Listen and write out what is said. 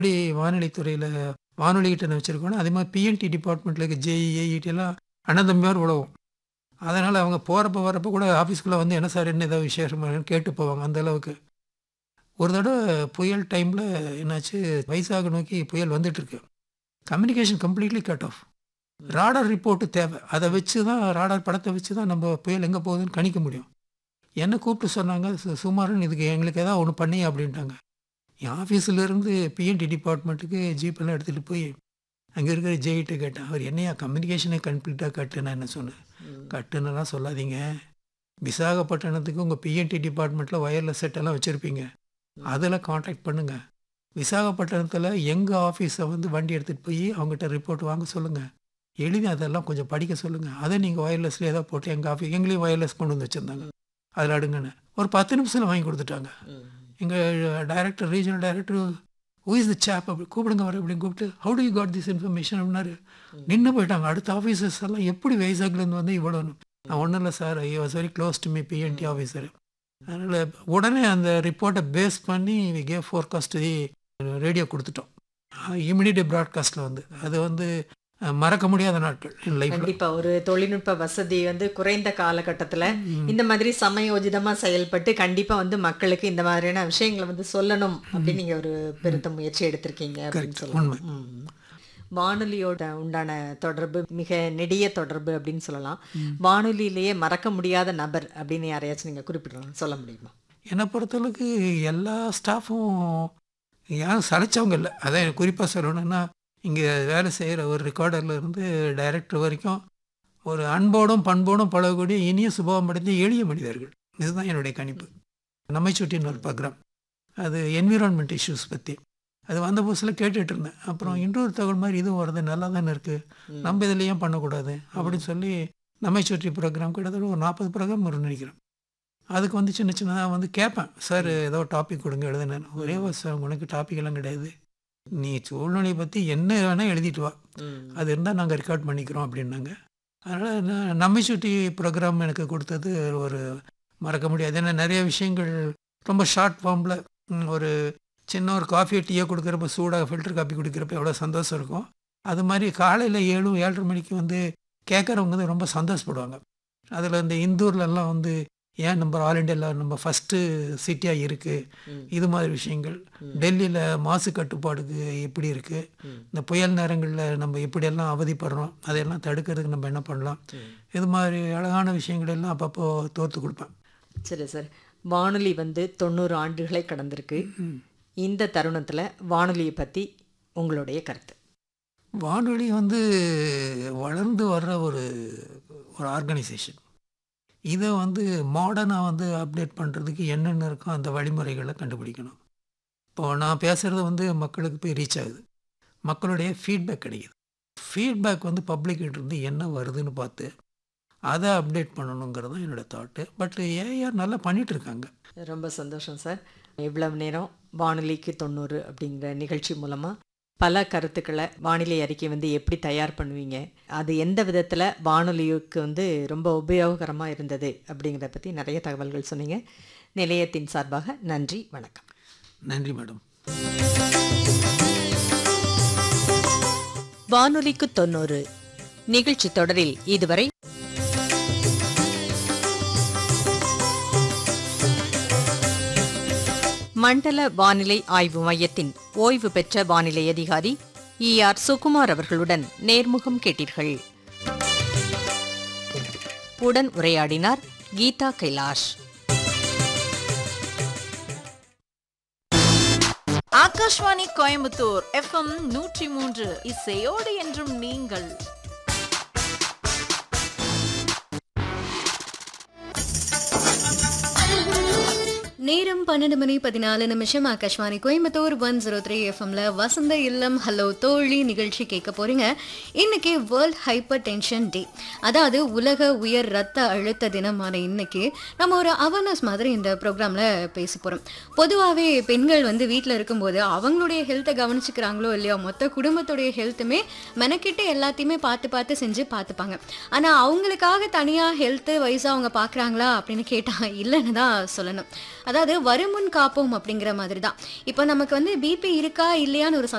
எப்படி வானிலைத்துறையில வானொலி கிட்ட வச்சிருக்கோனோ, அதே மாரி பிஎன்டி டிபார்ட்மெண்ட்ல இருக்க ஜேஇ, ஏஇடி எல்லாம் அண்ணன் தம்பி மாரி உழவும். அதனால அவங்க போறப்ப, வரப்ப கூட ஆஃபீஸ்க்குள்ள வந்து என்ன சார் என்ன ஏதாவது விசேஷமான்னு கேட்டு போவாங்க அந்த அளவுக்கு. ஒரு தடவ புயல் டைம்ல என்னாச்சு, வைசாக் நோக்கி புயல் வந்துட்டுருக்கு. Communication completely cut off. Radar report தேவை. அத வச்சு தான் ராடார் படத்த வச்சு தான் நம்ம புயல் எங்க போகுதுன்னு கணிக்க முடியும். என்ன கூப்பிட்டு சொன்னாங்க, "சு சுமாருன்னு இதுக்கு எங்களுக்கு ஏதாவது ஒண்ணு பண்ணீங்க" அப்படின்ட்டாங்க. என் ஆஃபீஸ்லேருந்து பிஎன்டி டிபார்ட்மெண்ட்டுக்கு ஜீப்பெல்லாம் எடுத்துட்டு போய், அங்க இருக்கிற ஜேஇட்ட கேட்டேன். அவர் "என்னய்யா கம்யூனிகேஷனே கம்ப்ளீட்டா கட்டு" நான் என்ன சொன்னேன். ம். "கட்டுன்னுலாம் சொல்லாதீங்க. விசாகப்பட்டினத்துக்கு உங்க பிஎன்டி டிபார்ட்மெண்ட்ல வயர்லெஸ் செட் எல்லாம் வச்சிருப்பீங்க. ம். அதுல கான்டாக்ட் பண்ணுங்க. விசாகப்பட்டினத்தில எங்க ஆஃபீஸ வந்து வண்டி எடுத்துட்டு போய் அவங்ககிட்ட ரிப்போர்ட் வாங்க சொல்லுங்க. எழுதி அதெல்லாம் கொஞ்சம் படிக்க சொல்லுங்க. அத நீங்க வயர்லெஸ்ல ஏதாவது போட்டு எங்க ஆஃபீஸ் எங்களையும் வயர்லெஸ் கொண்டு வந்து வச்சிருந்தாங்க. அதில அடுங்கன்னு. ஒரு 10 நிமிஷத்துல வாங்கி குடுத்துட்டாங்க. ம். எங்க director, regional director "who is the chap?" அப்படி கூப்பிடுங்க அவர அப்படின்னு கூப்பிட்டு, "how do you got this information?" அப்படின்னாரு. ம். நின்னு போயிட்டாங்க. அடுத்த ஆஃபீசர்ஸ் எல்லாம் எப்படி வைசாக்லேருந்து வந்து இவ்வளோன்னு. நான் ஒண்ணும் இல்ல சார். He was very close to me PNT officer. அதனால உடனே அந்த ரிப்போர்ட்ட பேஸ் பண்ணி we gave forecast the radio குடுத்துட்டோம். இமிடியேட் பிராட்காஸ்ட்ல வந்து. அது வந்து அ மறக்க முடியாத நாட்கள் என் லைஃப்ல. கண்டிப்பா. ஒரு தொழில்நுட்ப வசதி வந்து குறைந்த காலகட்டத்துல, ம். இந்த மாதிரி சமயோஜிதமா செயல்பட்டு கண்டிப்பா வந்து மக்களுக்கு இந்த மாதிரியான விஷயங்கள வந்து சொல்லணும் அப்படின்னு நீங்க ஒரு பெருத்த முயற்சி எடுத்திருக்கீங்க அப்படின்னு கரெக்ட். சொல்லலாம். உண்மை. ம். வானொலியோட உண்டான தொடர்பு மிக நெடிய தொடர்பு அப்படின்னு சொல்லலாம். ம். வானொலியிலேயே மறக்க முடியாத நபர் அப்படின்னு யாரையாச்சும் நீங்க குறிப்பிடலாம் சொல்ல முடியுமா? என்ன பொறுத்தளவுக்கு எல்லா ஸ்டாஃப்பும் யாரும் சளைச்சவங்க இல்ல. அதான் குறிப்பா சொல்லணும்னா, இங்க வேலை செய்ற ஒரு ரெக்கார்டர்ல இருந்து டைரக்டர் வரைக்கும் ஒரு அன்போடும், பண்போடும் பழகக்கூடிய இனிய சுபாவம் படைத்த எளிய மனிதர்கள். இதுதான் என்னுடைய கணிப்பு. நம்மைச்சுட்டின்னு ஒரு ப்ரோகிராம். அது என்விரான்மென்ட் இஷ்யூஸ் பத்தி. அது வந்த புதுசுல கேட்டுட்டு இருந்தேன். அப்புறம் ம். இன்னொரு தகவல் மாரி இதுவும் வருது. நல்லா தானே இருக்கு. ம். நம்ம இதில ஏன் பண்ணக்கூடாது? அப்படின்னு ம். சொல்லி நம்மைச்சுட்டி ப்ரோகிராம் கிட்டத்தட்ட ஒரு 40 ப்ரோகிராம் வரும்னு நெனைக்கிறேன். அதுக்கு வந்து சின்ன சின்னதா வந்து கேட்பேன். சார் ம். ஏதோ டாபிக் குடுங்க எழுதுனேன்னு. ஒரே ம். ஒரு சார் உனக்கு டாபிக் எல்லாம் கிடையாது. நீ சூழ்நிலைய பத்தி என்ன வேணா எழுதிட்டு வா. ம். அது இருந்தா நாங்க ரெக்கார்ட் பண்ணிக்கிறோம் அப்படின்னாங்க. அதனால நான் நம்மைச்சுட்டி ப்ரோகிராம் எனக்கு குடுத்தது ஒரு மறக்க முடியாது. ஏன்னா நெறைய விஷயங்கள் ரொம்ப ஷார்ட் ஃபார்ம்ல ம் ஒரு சின்ன ஒரு காஃபியோ, டீயோ குடுக்குறப்ப சூடா ஃபில்டர் காப்பி குடிக்கிறப்ப எவ்வளோ சந்தோஷம் இருக்கும். அது மாரி காலையில 7, 7:30 மணிக்கு வந்து கேட்கறவங்க வந்து ரொம்ப சந்தோஷப்படுவாங்க. அதில இந்த இந்தூர்லலாம் வந்து ஏன் நம்ம ஆல் இண்டியால நம்ம ஃபர்ஸ்ட்டு சிட்டியா இருக்கு. ம். இது மாதிரி விஷயங்கள். ம். டெல்லியில மாசு கட்டுப்பாடுக்கு எப்படி இருக்கு? ம். இந்த புயல் நேரங்கள்ல நம்ம எப்படியெல்லாம் அவதிப்படுறோம். அதையெல்லாம் தடுக்கிறதுக்கு நம்ம என்ன பண்ணலாம்? ம். இது மாதிரி அழகான விஷயங்கள் எல்லாம் அப்பப்போ தோர்த்து குடுப்பேன். சரி சார். வானொலி வந்து 90 ஆண்டுகளை கடந்திருக்கு. ம். இந்த தருணத்துல வானொலிய பத்தி உங்களுடைய கருத்து? வானொலி வந்து வளர்ந்து வர்ற ஒரு ஒரு ஆர்கனைசேஷன். இத வந்து மாடர்னா வந்து அப்டேட் பண்றதுக்கு என்னென்ன இருக்கோ அந்த வழிமுறைகள கண்டுபிடிக்கணும். இப்போ நான் பேசுறது வந்து மக்களுக்கு போய் ரீச் ஆகுது. மக்களுடைய ஃபீட்பேக் கிடைக்குது. ஃபீட்பேக் வந்து பப்ளிக் கிட்ட இருந்து என்ன வருதுன்னு பார்த்து, அத அப்டேட் பண்ணணுங்கிறது தான் என்னோட தாட்டு. பட் ஏஐஆர் நல்லா பண்ணிட்டு இருக்காங்க. ரொம்ப சந்தோஷம் சார். இவ்வளவு நேரம் வானொலிக்கு 90 அப்படிங்கிற நிகழ்ச்சி மூலமா பல கருத்துக்கள வானிலை அறிக்கை வந்து எப்படி தயார் பண்ணுவீங்க? அது எந்த விதத்துல வானொலிக்கு வந்து ரொம்ப உபயோகரமா இருந்தது அப்படிங்கிறத பத்தி நெறைய தகவல்கள் சொன்னீங்க. நிலையத்தின் சார்பாக நன்றி, வணக்கம். நன்றி மேடம். வானொலிக்கு 90 நிகழ்ச்சி தொடரில் இதுவரை மண்டல வானிலை ஆய்வு மையத்தின் ஓய்வு பெற்ற வானிலை அதிகாரி இ ஆர் சுகுமார் அவர்களுடன் நேர்முகம் கேட்டீர்கள். உடன் உரையாடினார் கீதா கைலாஷ். ஆகாஷ்வாணி கோயம்புத்தூர் எஃப்எம் நூற்றி மூன்று இசையோடு என்றும் நீங்கள் நேரம் பன்னெண்டு மணி பதினாலு நிமிஷம் Akashvani Coimbatore one zero three எஃப்எம்ல வசந்த இல்லம் ஹலோ தோழி நிகழ்ச்சி கேட்க போறீங்க இன்னைக்கு வேர்ல்ட் ஹைப்பர் டென்ஷன் டே அதாவது உலக உயர் ரத்த அழுத்த தினமான இன்னைக்கு நம்ம ஒரு அவேர்னஸ் மாதிரி இந்த ப்ரோக்ராம்ல பேச போறோம் பொதுவாகவே பெண்கள் வந்து வீட்டில் இருக்கும்போது அவங்களுடைய ஹெல்த்தை கவனிச்சுக்கிறாங்களோ இல்லையோ மொத்த குடும்பத்துடைய ஹெல்த்துமே மெனக்கிட்டு எல்லாத்தையுமே பார்த்து பார்த்து செஞ்சு பார்த்துப்பாங்க ஆனால் அவங்களுக்காக தனியாக ஹெல்த்து வைஸாக அவங்க பார்க்குறாங்களா அப்படின்னு கேட்டால் இல்லைன்னு தான் சொல்லணும் அதாவது வருமுன் காப்போம் அப்படிங்கிற மாதிரி தான் இப்போ நமக்கு வந்து பிபி இருக்கா இல்லையான்னு ஒரு